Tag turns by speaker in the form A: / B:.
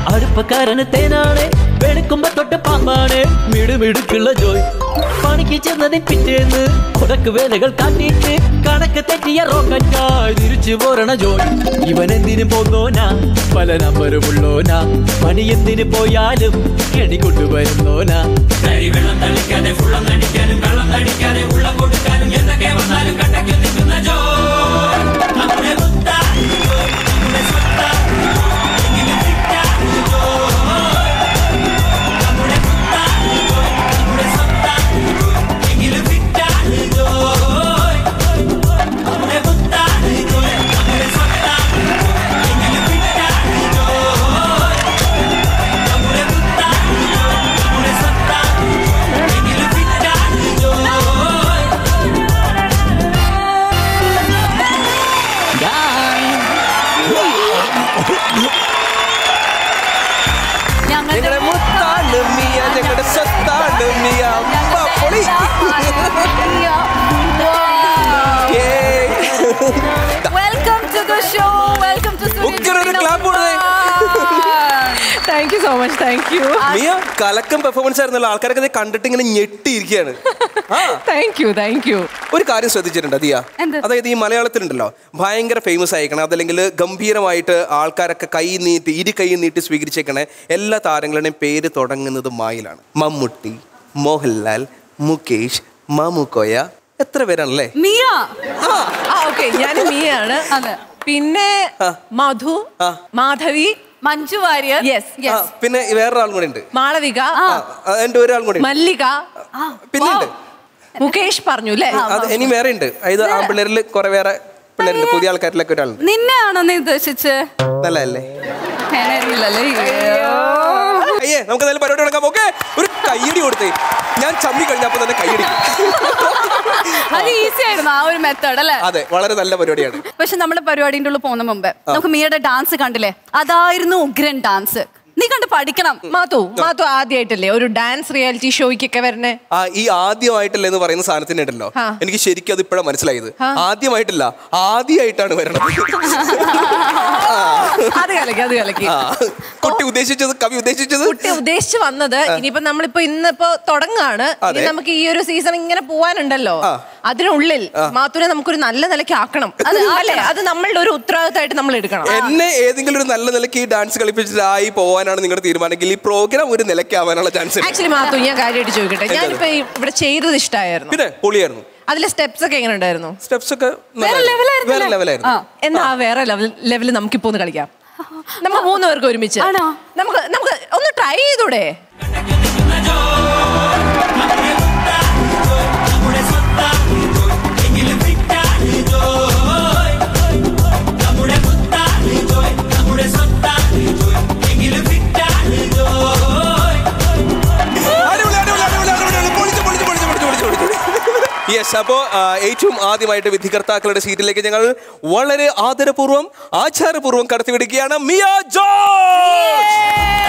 A: അടുപ്പക്കാരന് തേനാണ് വെളുക്കുമ്പോ തൊട്ട് പാമ്പാണ് മിടുമിടുക്കുള്ള ജോയ് പണിക്ക് ചെന്നതിൻ പിറ്റേന്ന് ഉടക്ക് വേലകൾ കാട്ടിയിട്ട് കണക്ക് തെറ്റിയ റോക്കറ്റായി തിരിച്ചു പോരണ ജോയ് ഇവൻ എന്തിനു പോന്നോനാ പല നമ്പരുമുള്ളോനാ പണി എന്തിനു പോയാലും എണി കൊണ്ടുവരുന്നോനാ വെള്ളം തളിക്കാതെ ഫുള്ളം നടിക്കാനും വെള്ളം തടിക്കാതെ ഉള്ളം കൊടുക്കാനും എന്തൊക്കെ വന്നാലും കണ്ടയ്ക്ക് നിൽക്കുന്ന ജോയ് നമ്മുടെ മുത്താ നമ്മുടെ സ്വത്താ എങ്കിലും ഫിറ്റാ ജോയ് നമ്മുടെ മുത്താ നമ്മുടെ സ്വത്താ എങ്കിലും ഫിറ്റാ ജോയ് നമ്മുടെ മുത്താ നമ്മുടെ സ്വത്താ എങ്കിലും ഫിറ്റാ ജോയ് നമ്മുടെ മുത്താ നമ്മുടെ സ്വത്താ എങ്കിലും ഫിറ്റാ ജോയ്
B: ഞങ്ങളുടെ മുത്താണ് മിയ ഞങ്ങളുടെ സ്വത്താണ് മിയ അമ്മ പൊളി
C: welcome to the show welcome to
B: ഉഗ്രനൊരു clap കൊടുത്തേ.
D: Thank you so much thank you
B: Mia കലക്കം പെർഫോമൻസ് ആയിരുന്നല്ലോ ആൾക്കാരൊക്കെ ഇത് കണ്ടിട്ട് ഇങ്ങനെ ഞെട്ടിയിരിക്കുകയാണ് ആ
D: താങ്ക് യു താങ്ക് യു
B: ഒരു കാര്യം ശ്രദ്ധിച്ചിട്ടുണ്ട് ദിയ
C: എന്ത്?
B: അതായത് ഈ മലയാളത്തിലുണ്ടല്ലോ ഭയങ്കര ഫേമസ് ആയിക്കണം അതല്ലെങ്കിൽ ഗംഭീരമായിട്ട് ആൾക്കാരൊക്കെ കൈ നീട്ടി ഇരു കൈ നീട്ടി സ്വീകരിച്ചേക്കണേ എല്ലാ താരങ്ങളുടെയും പേര് തുടങ്ങുന്നത് മായിലാണ് മമ്മൂട്ടി മോഹൻലാൽ മുകേഷ് മാമുക്കോയ എത്ര പേരാണല്ലേ
C: മിയ
D: ആ ഓക്കെ ഞാൻ മിയാണ്
C: അതെ.
D: പിന്നെ മധു
B: ആ.
D: മാധവി
C: മഞ്ജു വാര്യർ
D: Yes.
B: ആ, പിന്നെ വേറൊരാളും കൂടെ ഉണ്ട്
D: മാളവിക
B: ആ, എന്റെ ഒരാളും കൂടെ ഉണ്ട്.
D: മല്ലിക
B: പിന്നെ ഉണ്ട്
D: മുകേഷ് പറഞ്ഞു അല്ലേ
B: അത് ഇനി വേറെ ഉണ്ട് അതായത് ആ പിള്ളേരിൽ കുറെ വേറെ പിള്ളേരുണ്ട് പുതിയ ആൾക്കാരിലൊക്കെ ഒരാളുണ്ട്
C: നിന്നെയാണോ നീ ഉദ്ദേശിച്ച്
B: നല്ലതല്ലേ അയ്യേ നമുക്ക് എന്തായാലും പരിപാടി തുടങ്ങാം ഓക്കെ ഒരു കയ്യടി കൊടുത്തേ ഞാൻ ചമ്മി കഴിഞ്ഞപ്പോ തന്നെ കയ്യടി
C: അത് ഈസി ആയിരുന്നു ആ ഒരു മെത്തേഡ് അല്ലേ
B: അതെ വളരെ നല്ല പരിപാടിയാണ്
C: പക്ഷെ നമ്മുടെ പരിപാടിന്റെ ഉള്ളിൽ പോകുന്ന മുമ്പേ നമുക്ക് മിയയുടെ ഡാൻസ് കണ്ടില്ലേ അതായിരുന്നു ഉഗ്രൻ ഡാൻസ് നീ കണ്ട് പഠിക്കണം
D: മാത്തു മാത്തു ആദ്യമായിട്ടല്ലേ ഒരു ഡാൻസ് റിയാലിറ്റി ഷോയ്ക്കൊക്കെ വരണേ
B: ആ ഈ ആദ്യമായിട്ടല്ല എന്ന് പറയുന്ന സാധനത്തിന് ഉണ്ടല്ലോ
D: ആ.
B: എനിക്ക് ശരിക്കും അത് ഇപ്പോഴാണ് മനസ്സിലായത് ആദ്യമായിട്ടില്ല ആദ്യമായിട്ടാണ് വരണത്
D: അത് കലക്കി അത് കലക്കി
B: ആ. കുട്ടി ഉദ്ദേശിച്ചത് കവി ഉദ്ദേശിച്ചത്
D: കുട്ടി ഉദ്ദേശിച്ച് വന്നത് ഇനിയിപ്പോ നമ്മളിപ്പോ ഇന്നിപ്പോ തുടങ്ങാണ് ഇനി
B: അതെ.
D: നമുക്ക് ഈ ഒരു സീസൺ ഇങ്ങനെ പോവാനുണ്ടല്ലോ
B: ആ.
D: അതിനുള്ളിൽ മാത്തുനെ നമുക്കൊരു നല്ല നിലയ്ക്ക് ആക്കണം അത് അല്ലേ അത് നമ്മളുടെ ഒരു ഉത്തരവാദിത്തമായിട്ട് നമ്മൾ എടുക്കണം
B: എന്നെ ഏതെങ്കിലും ഒരു നല്ല നിലയ്ക്ക് ഈ ഡാൻസ് കളിപ്പിച്ചിട്ടായി പോവാനാണ് നിങ്ങളുടെ തീരുമാനമെങ്കിൽ ഈ പ്രോഗ്രാം ഒരു നിലയ്ക്കാവാനുള്ള ചാൻസ് ഉണ്ട്
D: ആക്ച്വലി മാത്തു ഞാൻ കാര്യമായിട്ട് ചോദിക്കട്ടെ ഞാനിപ്പോ ഈ ഇവിടെ ചെയ്തത് ഇഷ്ടമായിരുന്നു
B: പിന്നെ പൊളിയായിരുന്നു
D: അതിലെ സ്റ്റെപ്സ് ഒക്കെ എങ്ങനെ ഉണ്ടായിരുന്നു
B: സ്റ്റെപ്സ് ഒക്കെ
C: വേറെ ലെവലായിരുന്നു
B: വേറെ
C: അല്ലേ?
B: ലെവലായിരുന്നു
C: ആ.
D: എന്നാ ആ വേറെ ലെവൽ ലെവലിൽ നമുക്കിപ്പോ ഒന്ന് കളിക്കാം നമുക്ക് മൂന്ന് പേർക്ക് ഒരുമിച്ച്
C: ആണോ?
D: നമുക്ക് നമുക്ക് ഒന്ന് ട്രൈ ചെയ്തൂടെ
B: അടിപൊളി, അടിപൊളി, അടിപൊളി, അടിപൊളി, അടിപൊളി. പൊളിച്ചു, പൊളിച്ചു, പൊളിച്ചു, പൊളിച്ചു, പൊളിച്ചു, പൊളിച്ചു. യെസ് അപ്പോ ആ, ഏറ്റവും ആദ്യമായിട്ട് വിധികർത്താക്കളുടെ സീറ്റിലേക്ക് ഞങ്ങൾ വളരെ ആദരപൂർവ്വം ആചാരപൂർവ്വം കടത്തിവിടുകയാണ് മിയ ജോർജ്